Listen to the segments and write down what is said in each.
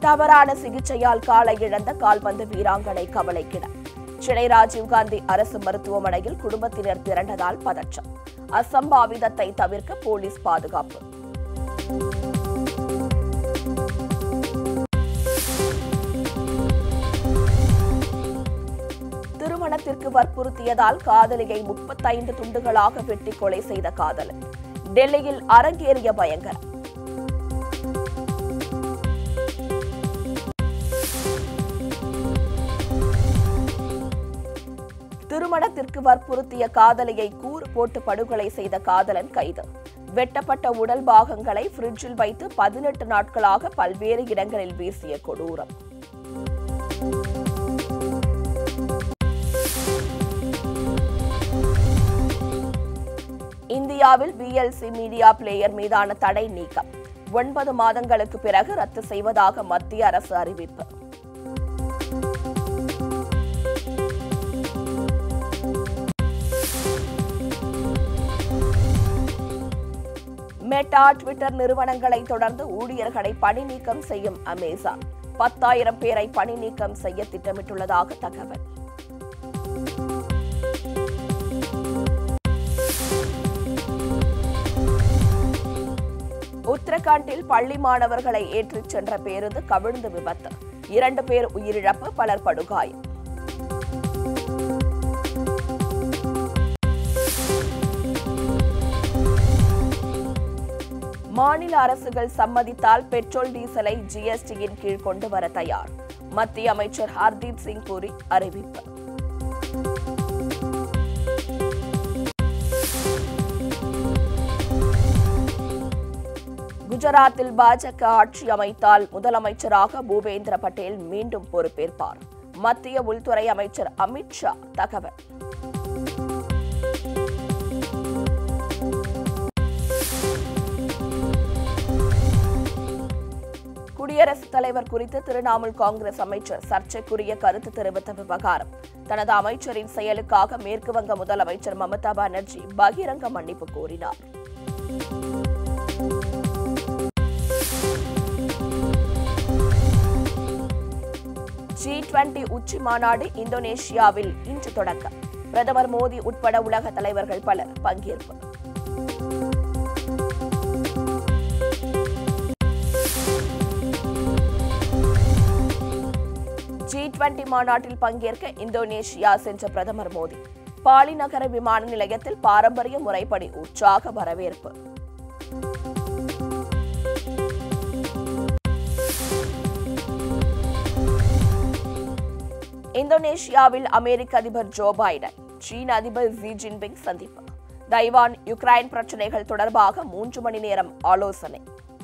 தவறான சிகிச்சையால் காலை இழந்த கால்பந்து வீராங்கனை கவலைக்கிட சென்னை ராஜீவ்காந்தி அரசு மருத்துவமனையில் குடும்பத்தினர் திரண்டதால் பதற்றம் அசம்பாவிதத்தை தவிர்க்க போலீஸ் பாதுகாப்பு திருமணத்திற்கு வற்புறுத்தியதால் காதலியை முப்பத்தைந்து துண்டுகளாக வெட்டி கொலை செய்த காதலன் டெல்லியில் அரங்கேறிய பயங்கரம் திருமணத்திற்கு வற்புறுத்திய காதலியை கூறு போட்டு படுகொலை செய்த காதலன் கைது வெட்டப்பட்ட உடல் பாகங்களை ஃப்ரிட்ஜில் வைத்து பதினெட்டு நாட்களாக பல்வேறு இடங்களில் வீசிய கொடூரம் இந்தியாவில் விஎல்சி மீடியா பிளேயர் மீதான தடை நீக்கம் ஒன்பது மாதங்களுக்கு பிறகு ரத்து செய்வதாக மத்திய அரசு அறிவிப்பு மெட்டா ட்விட்டர் நிறுவனங்களை தொடர்ந்து ஊழியர்களை பணி நீக்கம் செய்யும் அமேசான் பத்தாயிரம் பேரை பணி நீக்கம் செய்ய திட்டமிட்டுள்ளதாக தகவல் உத்தரகாண்டில் பள்ளி மாணவர்களை ஏற்றிச் சென்ற பேருந்து கவிழ்ந்து விபத்து இரண்டு பேர் உயிரிழப்பு பலர் படுகாயம் மாநில அரசுகள் சம்மதித்தால் பெட்ரோல் டீசலை ஜிஎஸ்டியின் கீழ் கொண்டு வர தயார் மத்திய அமைச்சர் ஹர்தீப் சிங் பூரி அறிவிப்பு குஜராத்தில் பாஜக ஆட்சி அமைத்தால் முதலமைச்சராக பூபேந்திர பட்டேல் மீண்டும் பொறுப்பேற்பார் மத்திய உள்துறை அமைச்சர் அமித் ஷா தகவல் குடியரசுத் தலைவர் குறித்து திரிணாமுல் காங்கிரஸ் அமைச்சர் சர்ச்சைக்குரிய கருத்து தெரிவித்த விவகாரம் தனது அமைச்சரின் செயலுக்காக மேற்குவங்க முதலமைச்சர் மமதா பானர்ஜி பகிரங்க மன்னிப்பு கோரினார் ஜி டுவெண்டி உச்சி மாநாடு இந்தோனேஷியாவில் இன்று தொடக்கம் பிரதமர் மோடி உட்பட உலக தலைவர்கள் பலர் பங்கேற்பு ஜி டுவெண்டி மாநாட்டில் பங்கேற்க இந்தோனேஷியா சென்ற பிரதமர் மோடி பாலி நகர விமான நிலையத்தில் பாரம்பரிய முறைப்படி உற்சாக வரவேற்பு இந்தோனேஷியாவில் அமெரிக்க அதிபர் ஜோ பைடன் சீன அதிபர் ஜி ஜின்பிங் சந்திப்பு தைவான் யுக்ரைன் பிரச்சினைகள் தொடர்பாக மூன்று மணி நேரம் ஆலோசனை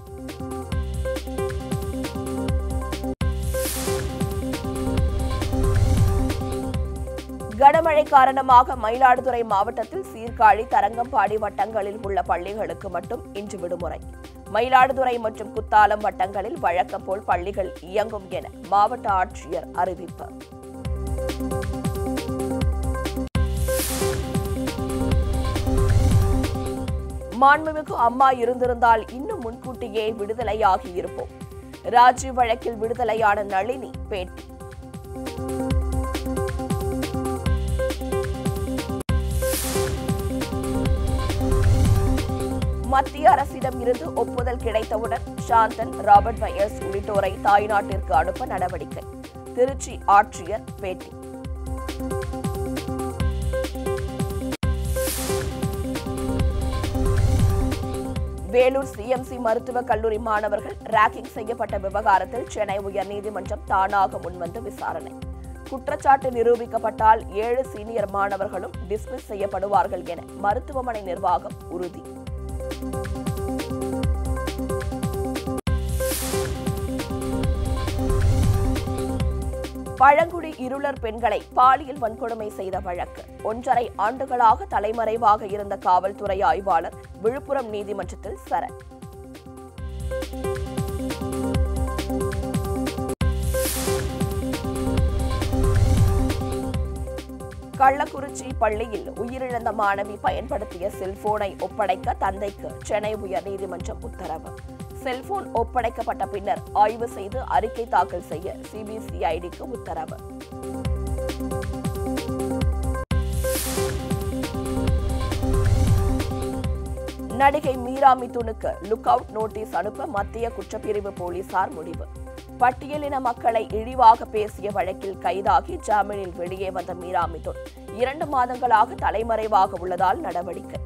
கனமழை காரணமாக மயிலாடுதுறை மாவட்டத்தில் சீர்காழி தரங்கம்பாடி வட்டங்களில் உள்ள பள்ளிகளுக்கு மட்டும் இன்று விடுமுறை மயிலாடுதுறை மற்றும் குத்தாலம் வட்டங்களில் வழக்கம் போல் பள்ளிகள் இயங்கும் என மாவட்ட ஆட்சியர் அறிவிப்பு மாண்புமிகு அம்மா இருந்திருந்தால் இன்னும் முன்கூட்டியே விடுதலையாகி இருப்போம் ராஜீவ் வழக்கில் விடுதலையான நளினி பேட்டி மத்திய அரசிடம் இருந்து ஒப்புதல் கிடைத்தவுடன் சாந்தன் ராபர்ட் வயர்ஸ் உள்ளிட்டோரை தாய்நாட்டிற்கு அனுப்ப நடவடிக்கை திருச்சி ஆட்சியர் பேட்டி வேலூர் சிஎம்சி மருத்துவக் கல்லூரி மாணவர்கள் ராக்கிங் செய்யப்பட்ட விவகாரத்தில் சென்னை உயர்நீதிமன்றம் தானாக முன்வந்து விசாரணை குற்றச்சாட்டு நிரூபிக்கப்பட்டால் ஏழு சீனியர் மாணவர்களும் டிஸ்மிஸ் செய்யப்படுவார்கள் என மருத்துவமனை நிர்வாகம் உறுதி பழங்குடி இருளர் பெண்களை பாலியல் வன்கொடுமை செய்த வழக்கு ஒன்றரை ஆண்டுகளாக தலைமறைவாக இருந்த காவல்துறை ஆய்வாளர் விழுப்புரம் நீதிமன்றத்தில் சரண் கள்ளக்குறிச்சி பள்ளியில் உயிரிழந்த மாணவி பயன்படுத்திய செல்போனை ஒப்படைக்க தந்தைக்கு சென்னை உயர்நீதிமன்றம் உத்தரவு செல்போன் ஒப்படைக்கப்பட்ட பின்னர் ஆய்வு செய்து அறிக்கை தாக்கல் செய்ய சிபிசிஐடிக்கு உத்தரவு நடிகை மீரா மிதுனுக்கு லுக் அவுட் நோட்டீஸ் அனுப்ப மத்திய குற்றப்பிரிவு போலீசார் முடிவு பட்டியலின மக்களை இழிவாக பேசிய வழக்கில் கைதாகி ஜாமீனில் வெளியே வந்த மீரா மிதுன் இரண்டு மாதங்களாக தலைமறைவாக உள்ளதால் நடவடிக்கை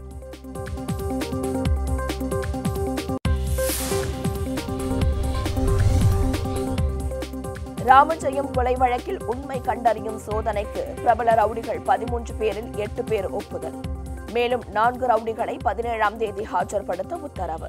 ராமஜெயம் கொலை வழக்கில் உண்மை கண்டறியும் சோதனைக்கு பிரபல ரவுடிகள் பதிமூன்று பேரில் எட்டு பேர் ஒப்புதல் மேலும் நான்கு ரவுடிகளை பதினேழாம் தேதி ஆஜர்படுத்த உத்தரவு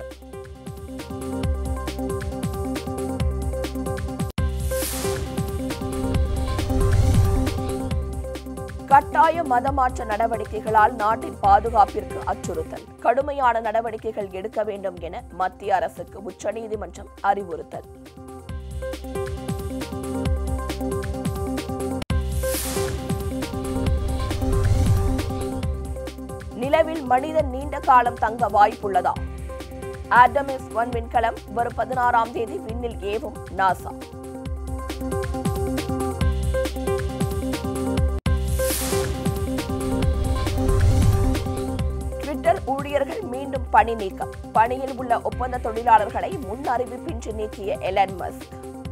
கட்டாய மதமாற்ற நடவடிக்கைகளால் நாட்டின் பாதுகாப்பிற்கு அச்சுறுத்தல் கடுமையான நடவடிக்கைகள் எடுக்க வேண்டும் என மத்திய அரசுக்கு உச்சநீதிமன்றம் அறிவுறுத்தல் நிலவில் மனிதன் நீண்ட காலம் தங்க வாய்ப்புள்ளதா ஆடமிஸ் ஒன் விண்கலம் வரும் பதினாறாம் தேதி விண்ணில் ஏவும் நாசா ட்விட்டர் ஊழியர்கள் மீண்டும் பணி நீக்கம் பணியில் உள்ள ஒப்பந்த தொழிலாளர்களை முன் அறிவிப்பின்றி நீக்கிய எலன் மஸ்க்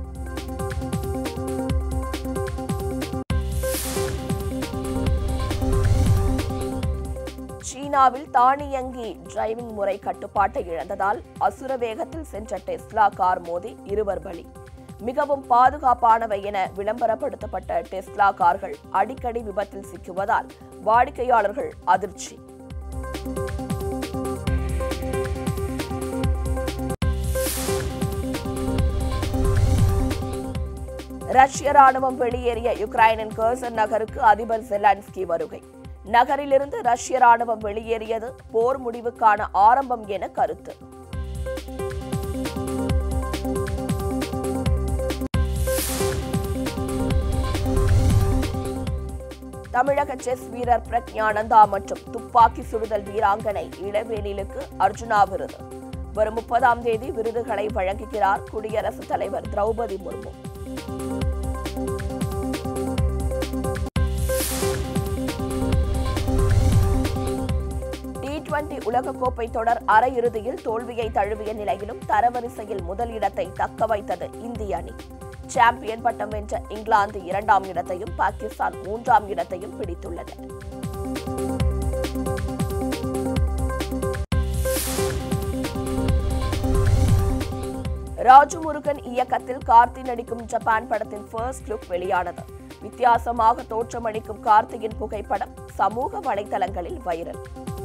சீனாவில் தானியங்கி டிரைவிங் முறை கட்டுப்பாட்டை இழந்ததால் அசுர வேகத்தில் சென்ற டெஸ்லா கார் மோதி இருவர் பலி மிகவும் பாதுகாப்பானவை என விளம்பரப்படுத்தப்பட்ட டெஸ்லா கார்கள் அடிக்கடி விபத்தில் சிக்குவதால் வாடிக்கையாளர்கள் அதிர்ச்சி ரஷ்ய ராணுவம் வெளியேறிய யுக்ரைனின் கர்சன் நகருக்கு அதிபர் ஜெலான்ஸ்கி வருகை நகரிலிருந்து ரஷ்ய ராணுவம் வெளியேறியது போர் முடிவுக்கான ஆரம்பம் என கருத்து தமிழக செஸ் வீரர் பிரக்ஞானந்தா மற்றும் துப்பாக்கி சுடுதல் வீராங்கனை இளவேனிலுக்கு அர்ஜுனா விருது வரும் முப்பதாம் தேதி விருதுகளை வழங்குகிறார் குடியரசுத் தலைவர் திரௌபதி முர்மு டி டுவெண்டி உலகக்கோப்பை தொடர் அரையிறுதியில் தோல்வியை தழுவிய நிலையிலும் தரவரிசையில் முதலிடத்தை தக்க வைத்தது இந்திய அணி சாம்பியன் பட்டம் வென்ற இங்கிலாந்து இரண்டாம் இடத்தையும் பாகிஸ்தான் மூன்றாம் இடத்தையும் பிடித்துள்ளன ராஜு முருகன் இயக்கத்தில் கார்த்தி நடிக்கும் ஜப்பான் படத்தின் ஃபர்ஸ்ட் லுக் வெளியானது வித்தியாசமாக தோற்றமளிக்கும் கார்த்தியின் புகைப்படம் சமூக வலைதளங்களில் வைரல்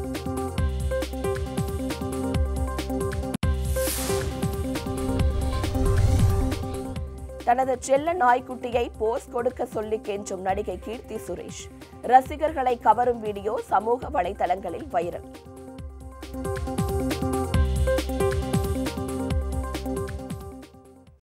தனது செல்ல நாய்க்குட்டியை போஸ் கொடுக்க சொல்லி கெஞ்சும் நடிகை கீர்த்தி சுரேஷ் ரசிகர்களை கவரும் வீடியோ சமூக வலைதளங்களில் வைரல்